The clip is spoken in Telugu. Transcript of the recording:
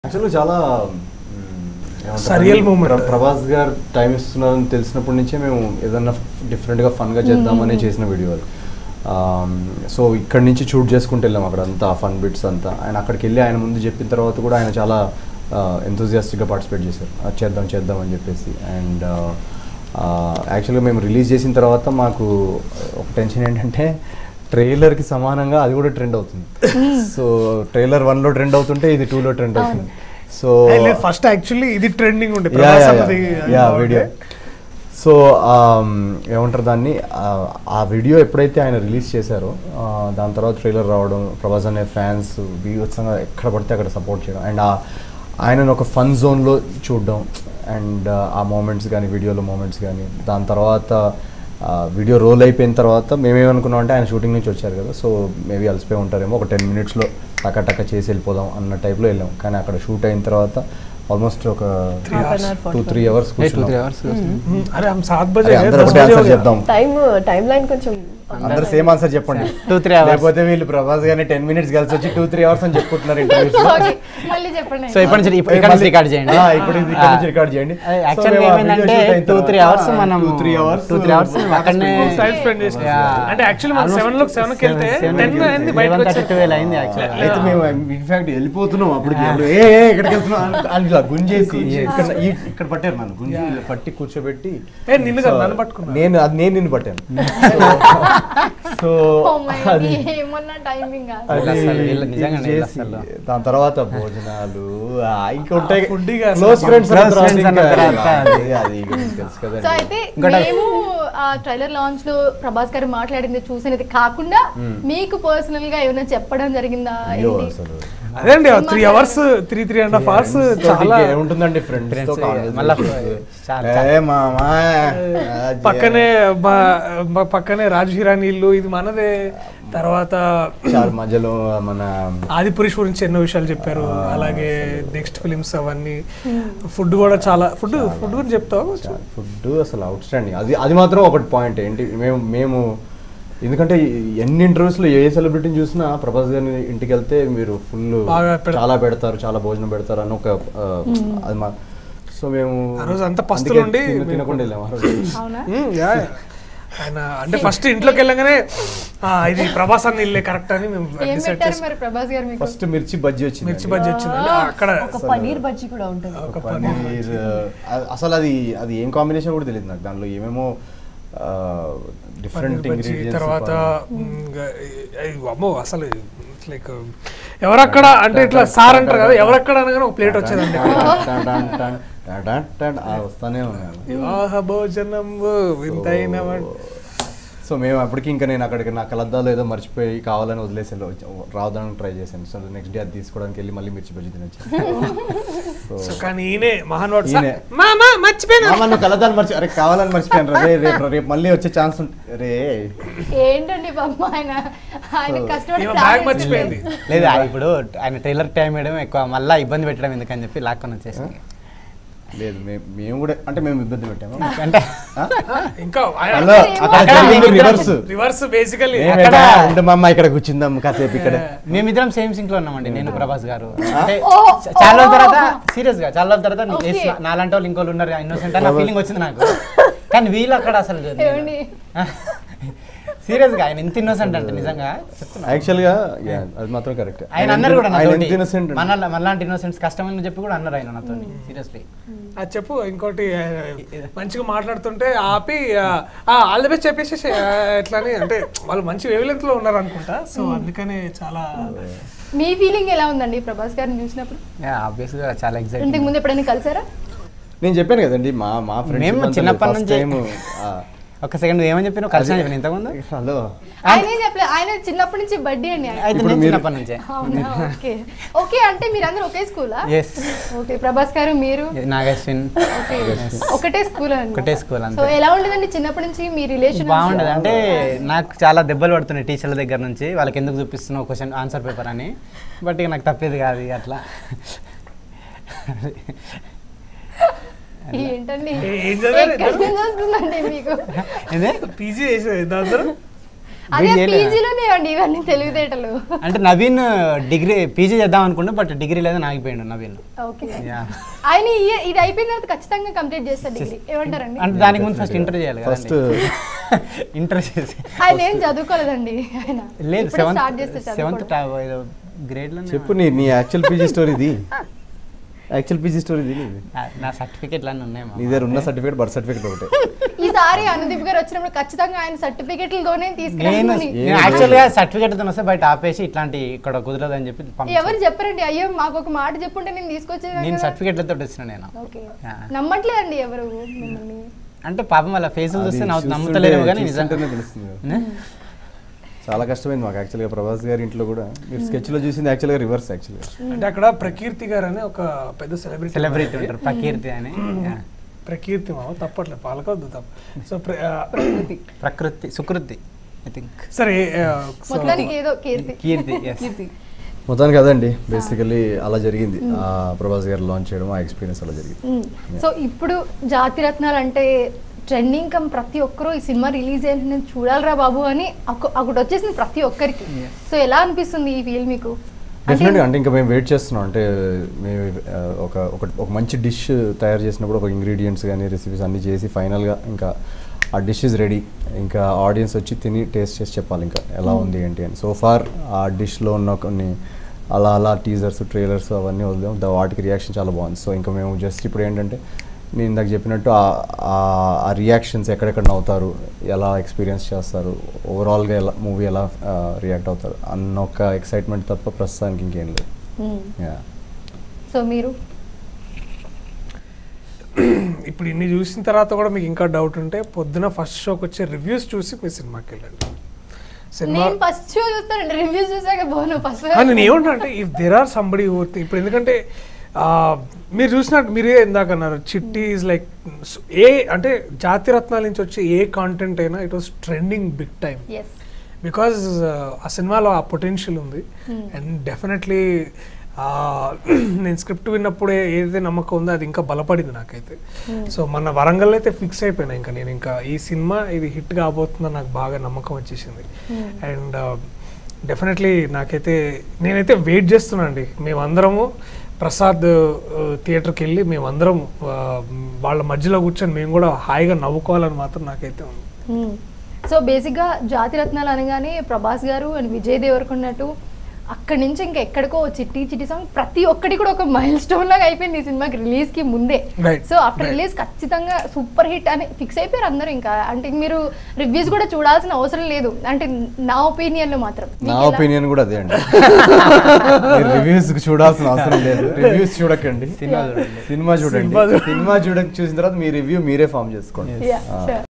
యాక్చువల్గా చాలా మ్, ఏమంటారు? Surreal moment. ప్ర- ప్రభాస్ గారు టైం ఇస్తున్నారని తెలిసినప్పటి నుంచే మేము ఏదన్నా డిఫరెంట్గా ఫన్గా చేద్దామని చేసిన వీడియో అది సో ఇక్కడి నుంచి షూట్ చేసుకుంటూ వెళ్ళాం అక్కడ అంతా ఫన్ బిట్స్ అంతా ఆయన అక్కడికి వెళ్ళి ఆయన ముందు చెప్పిన తర్వాత కూడా ఆయన చాలా ఎంతూజియాస్టిక్గా పార్టిసిపేట్ చేశారు అది చేద్దాం చేద్దాం అని చెప్పేసి అండ్ యాక్చువల్గా మేము రిలీజ్ చేసిన తర్వాత మాకు ఒక టెన్షన్ ఏంటంటే ట్రైలర్కి సమానంగా అది కూడా ట్రెండ్ అవుతుంది సో ట్రైలర్ వన్లో ట్రెండ్ అవుతుంటే ఇది టూలో ట్రెండ్ అవుతుంది సో ఫస్ట్ యాక్చువల్లీ ఇది ట్రెండింగ్ ఉండే యా, ప్రభాస్ యా, అన్నది యా, వీడియో సో ఏమంటారు దాన్ని ఆ, ఆ వీడియో ఎప్పుడైతే ఆయన రిలీజ్ చేశారో ఆ, దాని తర్వాత ట్రైలర్ రావడం ప్రభాస్ అనే ఫ్యాన్స్ బీభత్సంగా ఎక్కడ పడితే అక్కడ సపోర్ట్ చేయడం అండ్ ఆయనను ఒక ఫన్ జోన్లో చూడడం అండ్ ఆ మూమెంట్స్ కానీ వీడియోలో మూమెంట్స్ కానీ దాని తర్వాత వీడియో రోల్ అయిపోయిన తర్వాత మేమేమనుకున్నాం అంటే ఆయన షూటింగ్ నుంచి వచ్చారు కదా సో మేబీ అలసిపోయి ఉంటారేమో ఒక టెన్ మినిట్స్లో టక టక చేసి వెళ్ళిపోదాం అన్న టైప్లో వెళ్ళాం కానీ అక్కడ షూట్ అయిన తర్వాత ఆల్మోస్ట్ ఒక two three hours two three hours Hmm, అరే हम सात అరే, बजे అందరూ ఒకటే ఆన్సర్ చెప్దాం టైం టైం లైన్ కొంచెం అందరు సేమ్ ఆన్సర్ చెప్పండి Two, three hours. లేకపోతే వీళ్ళు ప్రభాస్ గారిని టెన్ మినిట్స్ కలిసి వచ్చి టూ త్రీ అవర్స్ అని చెప్పుకుంటున్నారు ఇంటర్వ్యూస్ ఓకే మళ్ళీ చెప్పండి సో ఇప్పటి నుంచి ఇప్ప- ఇక్కడ నుంచి రికార్డ్ చేయండి ఇప్పుడు ఇది ఇక్కడ నుంచి రికార్డ్ చేయండి యాక్చువల్గా ఏమైందంటే టూ త్రీ అవర్స్ మనం two three hours two three hours అక్కడనే టైం స్పెండ్ చేసి Yeah. అంటే యాక్చువల్లీ మనం సెవెన్ లో సెవెన్ కి వెళ్తే టెన్ అయింది బయటకు థర్టీ వచ్చి ట్వెల్వ్ అయింది యాక్చువల్గా అయితే మేము ఇన్ఫాక్ట్ వెళ్ళిపోతున్నాం అప్పటికి వాళ్ళు, ఏ ఏ, ఎక్కడికి వెళ్తున్నాం అని- అని ఇలా గుంజేసి ఇక్కడ ఈ- ఇక్కడ పట్టారు నన్ను గుంజి ఇలా పట్టి కూర్చోబెట్టి ఏ, నిన్ను కాదు, సో, నన్ను పట్టుకున్నారు. నేను అది నేను నిన్ను పట్టాను సో Oh my God, అది ఏమన్నా టైమింగ్ వీళ్ళు అసలు వీళ్ళు ఇది నిజంగానే వీళ్ళు చేసి, అసలు. దాని తర్వాత భోజనాలు ఆ, ఇంకా ఉంటాయి food ఇక అసలు క్లోజ్ ఫ్రెండ్స్ close friends అన్న తర్వాత అది అది ఇక మీకు తెలుసు సో కదండి అయితే ఇంకోటి- మేము ఆ ట్రైలర్ లాంచ్ లో ప్రభాస్ గారు మాట్లాడింది చూసినది కాకుండా మీకు పర్సనల్ గా ఏమైనా చెప్పడం జరిగిందా అయ్యో ఏంటి? అసలు అదే అండి three hours three three and half hours చాలా ఏముంటుందండి ఫ్రెండ్స్ తో Friends, మళ్ళా చాలా- ఏ మామా పక్కనే మా మా పక్కనే రాజు హిరాని ఇల్లు ఇది మనదే తర్వాత చాలా మధ్యలో మన ఆదిపురుష్ గురించి ఎన్నో విషయాలు చెప్పారు అలాగే నెక్స్ట్ ఫిలిమ్స్ అవన్నీ ఫుడ్ కూడా చాలా ఫుడ్ ఫుడ్ గురించి చెప్తావా కొంచెం? ఫుడ్ అసలు అవుట్ స్టాండింగ్ అది అది మాత్రం ఒకటి పాయింట్ ఏంటి మేము మేము ఎందుకంటే ఎన్ని ఇంటర్వ్యూస్ లో ఏ సెలబ్రిటీని చూసినా ప్రభాస్ గారిని ఇంటికి వెళ్తే మీరు ఫుల్ బాగా పెడతారు. చాలా పెడతారు చాలా భోజనం పెడతారు అని ఒక ఆ, అది మా సో మేము ఆ రోజు అంతా పస్తులు అందుకే ఉండి తిన- మేము- తినకుండా వెళ్ళాము ఆ రోజు అవునా మ్మ్, యా, యా. ఆయన అంటే ఫస్ట్ ఇంట్లోకి వెళ్ళగానే "ఆ, ఇది ప్రభాస్ అన్న ఇల్లే కరెక్ట్ అని మేము ఏం డిసైడ్ పెట్టారు చేసాం మరి ప్రభాస్ గారు మీకు ఫస్ట్ మిర్చి బజ్జీ వచ్చింది మిర్చి బజ్జీ వచ్చింది అంటే అక్కడ ఒక పనీర్ బజ్జీ కూడా ఉంటుంది ఒక పన్నీర్ ఆ, అసలు అది అది ఏం కాంబినేషన్ కూడా తెలియదు నాకు దానిలో ఏమేమో డిఫరెంట్ పన్నీర్ బజ్జీ ఇంగ్రీడియంట్స్ తర్వాత ఇంకా, ఈ- అమ్మో అసలు లైక్ ఎవరక్కడ అంటే ఇట్లా సార్ అంటారు కదా ఎవరక్కడ అనగానే ఒక ప్లేట్ వచ్చేదండి వస్తానే ఉన్నాను వివాహ భోజనం వింతైన వం- సో మేము అప్పటికి ఇంకా నేను అక్కడికి నా కలద్దాలు ఏదో మర్చిపోయి కావాలని వదిలేసి వెళ్ళి- రావడానికి ట్రై చేశాను సో నెక్స్ట్ డే అది తీసుకోవడానికి వెళ్ళి మళ్ళీ మిర్చి బజ్జీ తినొచ్చు సో కానీ ఈయనే మహాన్వాడు ఈయనే. మామా మర్చిపోయినా మామ నువ్వు కలద్దాలు మర్చి అరే కావాలని మర్చిపోయాను రే రేపు రేపు మళ్ళీ వచ్చే ఛాన్స్ రే ఏంటండి పాపం ఆయన ఆయన కష్టపడి ఈమె plan బ్యాగ్ చేసి- మర్చిపోయింది లేదు ఆ ఇప్పుడు ఆయన ట్రైలర్ టైం వేయడం ఎక్కువ మళ్ళీ ఇబ్బంది పెట్టడం ఎందుకని చెప్పి లాక్కొని వచ్చేసి లేదు మేము మేము కూడా అంటే మేము ఇబ్బంది పెట్టాము అంటే ఆ? ఇంకా హలో అక్కడ అక్కడ జరిగింది మేము రివర్స్ రివర్స్ బేసికల్లీ ఏమేదా? ఉండు మా అమ్మ ఇక్కడ కూర్చుందాం కాసేపు ఇక్కడ మేమిద్దరం సేమ్ సింక్ లో ఉన్నామండి నేను ప్రభాస్ గారు అంటే చ- చాలా రోజుల తర్వాత సీరియస్ గా చాలా రోజుల తర్వాత నీ- Okay. ఏ- నాలాంటి వాళ్ళు ఇంకోళ్ళు ఉన్నారు ఇన్నోసెంట్ అన్న ఫీలింగ్ వచ్చింది నాకు కానీ వీళ్ళు అక్కడ అసలు ఏమండి సీరియస్ గా ఆయన ఎంత ఇన్నోసెంట్ అంటే నిజంగా చెప్తున్నా యాక్చువల్ గా yeah, అది మాత్రం కరెక్ట్ ఆయన అన్నారు కూడా ఆయన నాతోటి. ఎంత innocent మన మనలాంటి ఇన్నోసెంట్స్ కష్టమని చెప్పి కూడా అన్నారు ఆయన నాతో సీరియస్లీ అది చెప్పు ఇంకోటి ఆ, మంచిగా మాట్లాడుతుంటే ఆపి ఆల్ ది బెస్ట్ చెప్పేసి ఎట్లా అని అంటే వాళ్ళు మంచి వేవ్ లో ఉన్నారు అనుకుంటా సో అందుకనే చాలా మీ ఫీలింగ్ ఎలా ఉందండి ప్రభాస్ గారిని చూసినప్పుడు ఆబ్వియస్ గా చాలా ఇంతకు ఎగ్జైటింగ్ ముందు ఎప్పుడైనా కలిసారా నేను చెప్పాను కదండి మా మా ఫ్రెండ్స్ మేము చిన్నప్పటి నుంచి- ఒక సెకండ్ ఏమని చెప్పి నువ్వు కలిసి చెప్పిన ఇంతకుముందు హలో ఆయన ఏం చెప్పలే ఆయన చిన్నప్పటి నుంచి బర్త్డే అండి ఆయన. అయితే ఇప్పుడు నేను మీరు- చిన్నప్పటి నుంచే అవునా ఓకే ఓకే అంటే మీరందరూ ఒకే స్కూలా ఎస్ ఓకే ప్రభాస్ గారు మీరు నాగశ్విన్ ఓకే ఒకటే స్కూల్ అండి ఒకటే school సో అంతే. ఎలా ఉండదండి చిన్నప్పటి నుంచి మీ రిలేషన్ బాగుండదు అంటే నాకు చాలా దెబ్బలు పడుతున్నాయి టీచర్ల దగ్గర నుంచి వాళ్ళకి ఎందుకు చూపిస్తున్నావు క్వశ్చన్ ఆన్సర్ పేపర్ అని బట్ ఇక నాకు తప్పేది కాదు ఇక అట్లా ఏంటండి ఏ- ఏం చదివారు ఎక్కడి నుంచి వస్తుందండి మీకు ఇదే పీజీ చేసేది అందరూ అదే వీడు చేయలే. పీజీలోనే అండి ఇవన్నీ తెలివితేటలు అంటే నవీన్ డిగ్రీ పీజీ చేద్దాం అనుకుంటే బట్ డిగ్రీ లేదా ఆగిపోయాడు నవీన్ ఓకే Yeah. ఆయన ఈ- ఇది అయిపోయిన తర్వాత ఖచ్చితంగా కంప్లీట్ చేస్తారు డిగ్రీ ఏమంటారండి అంటే దానికి ముందు ఫస్ట్ ఇంటర్ చేయాలి ఫస్ట్ ఇంటర్ చేసి ఆయన ఏం చదువుకోలేదండి ఆయన లేదు ఇప్పుడే సెవెంత్ స్టార్ట్ చేస్తే సెవెంత్ చదువుకోవడం. గ్రేడ్ లో చెప్పు నీ నీ యాక్చువల్ పీజీ స్టోరీ ఇది యాక్చువల్ పీజీ స్టోరీ ఇది నీది. నా సర్టిఫికెట్లు అన్నీ ఉన్నాయి నీ దగ్గర ఉన్న సర్టిఫికేట్ బర్త్ సర్టిఫికేట్ ఒకటే ఈసారి అనుదీప్ గారు వచ్చినప్పుడు ఖచ్చితంగా ఆయన సర్టిఫికెట్లతోనే నేను తీసుకురామని ఏం యాక్చువల్ గా సర్టిఫికేట్ తో వస్తే బయట ఆపేసి ఇట్లాంటి ఇక్కడ కుదరదు అని చెప్పి పంపించాను. ఎవరు చెప్పరండి అయ్యో మాకు ఒక మాట చెప్పుంటే నేను తీసుకొచ్చేదాన్ని నేను కదా. సర్టిఫికేట్లతో వచ్చిన నేను ఓకే Yeah. నమ్మట్లేదండి ఎవరు మిమ్మల్ని అంటే పాపం వాళ్ళ ఫేసులు చూస్తే అది నవ్వు- చూస్తుంటే- నమ్ముతలేరు కానీ నిజంగా చూస్తుంటేనే తెలుస్తుంది కదా. చాలా కష్టమైంది మాకు యాక్చువల్గా ప్రభాస్ గారి ఇంట్లో కూడా మీరు sketch లో చూసింది యాక్చువల్గా రివర్స్ యాక్చువల్గా అంటే అక్కడ ప్రకీర్తి గారు అనే ఒక పెద్ద సెలబ్రిటీ సెలబ్రిటీ ఉంటారు ప్రకీర్తి అని Yeah. ప్రకీర్తి మావ తప్పట్లే పాలకొద్దు తప్ప సో ప్ర- ఆ, ప్రకృతి సుకృతి ఐ థింక్ సరే ఆ, సో మొత్తానికి ఏదో కీర్తి కీర్తి yes. మొత్తానికి అదండి బేసికలీ అలా జరిగింది ఆ ప్రభాస్ గారు లాంచ్ చేయడం ఆ ఎక్స్పీరియన్స్ అలా జరిగింది సో ఇప్పుడు జాతి రత్నాలు అంటే ట్రెండింగ్ కమ్ ప్రతి ఒక్కరూ ఈ సినిమా రిలీజ్ అయిన నేను చూడాలిరా బాబు అని ఒక- ఒకటి వచ్చేసింది ప్రతి ఒక్కరికి సో ఎలా అనిపిస్తుంది ఈ ఫీల్ మీకు డెఫినెట్గా అంటే ఇంకా మేము వెయిట్ చేస్తున్నాం అంటే మేము ఆ, ఒక ఒక ఒక మంచి డిష్ తయారు చేసినప్పుడు ఒక ఇంగ్రీడియంట్స్ కానీ రెసిపీస్ అన్నీ చేసి ఫైనల్గా ఇంకా ఆ డిష్ ఇస్ రెడీ ఇంకా ఆడియన్స్ వచ్చి తిని టేస్ట్ చేసి చెప్పాలి ఇంకా ఎలా ఉంది ఏంటి అని సో ఫార్ ఆ డిష్లో ఉన్న కొన్ని అలా అలా టీజర్స్ ట్రైలర్స్ అవన్నీ వదిలేం దా- వాటికి రియాక్షన్ చాలా బాగుంది సో ఇంకా మేము జస్ట్ ఇప్పుడు ఏంటంటే నేను ఇందాక చెప్పినట్టు ఆ- ఆ- ఆ రియాక్షన్స్ ఎక్కడెక్కడ నవ్వుతారు ఎలా ఎక్స్పీరియన్స్ చేస్తారు ఓవరాల్గా ఎలా మూవీ ఎలా రియాక్ట్ అవుతారు అన్న ఒక ఎక్సైట్మెంట్ తప్ప ప్రస్తుతానికి ఇంకేం లేదు Yeah. సో మీరు ఇప్పుడు ఇన్ని చూసిన తర్వాత కూడా మీకు ఇంకా డౌట్ ఉంటే పొద్దున ఫస్ట్ షోకి వచ్చే రివ్యూస్ చూసి మీ సినిమాకి వెళ్ళండి సినిమా నేను ఫస్ట్ షో చూస్తానండి రివ్యూస్ చూసాక పోను ఫస్ట్ ఆ, నేను ఏమంటా అంటే ఇఫ్ దెర్ ఆర్ సంబడి ఇప్పుడు ఎందుకంటే ఆ, మీరు చూసినట్టు మీరే ఇందాక అన్నారు చిట్టి ఈజ్ లైక్ ఏ అంటే జాతి రత్నాల నుంచి వచ్చే ఏ కాంటెంట్ అయినా it was trending big time yes because ఆ సినిమాలో ఆ పొటెన్షియల్ ఉంది అండ్ డెఫినెట్లీ నేను స్క్రిప్ట్ విన్నప్పుడే ఏదైతే నమ్మకం ఉందో అది ఇంకా బలపడింది నాకైతే సో మన వరంగల్ అయితే ఫిక్స్ అయిపోయినా ఇంకా నేను ఇంకా ఈ సినిమా ఇది హిట్ కాబోతుందని నాకు బాగా నమ్మకం వచ్చేసింది అండ్ డెఫినెట్లీ నాకైతే నేనైతే వెయిట్ చేస్తున్నా అండి మేమందరము ప్రసాద్ థియేటర్కి వెళ్ళి మేమందరం ఆ, వాళ్ళ మధ్యలో కూర్చొని మేము కూడా హాయిగా నవ్వుకోవాలని మాత్రం నాకైతే ఉంది సో బేసిక్గా జాతి రత్నాలు అనగానే ప్రభాస్ గారు అండ్ విజయ్ దేవరకొండటు అక్కడి నుంచి ఇంకా ఎక్కడికో చిట్టి చిట్టి సాంగ్ ప్రతి ఒక్కటి కూడా ఒక మైల్ స్టోన్ లాగా అయిపోయింది ఈ సినిమాకి రిలీజ్ కి ముందే Right. సో ఆఫ్టర్ రిలీజ్ ఖచ్చితంగా సూపర్ హిట్ అని ఫిక్స్ అయిపోయారు అందరూ ఇంకా అంటే మీరు రివ్యూస్ కూడా చూడాల్సిన అవసరం లేదు అంటే నా ఒపీనియన్ లో మాత్రం నా మీకు ఎలా- ఒపీనియన్ కూడా అదే అండి రివ్యూస్ చూడాల్సిన అవసరం లేదు రివ్యూస్ చూడకండి సినిమా చూడండి సినిమా చూడండి సినిమా చూడండి. సినిమా చూడ చూసిన తర్వాత మీ రివ్యూ మీరే ఫామ్ చేసుకోండి Yeah, ఆ. sure.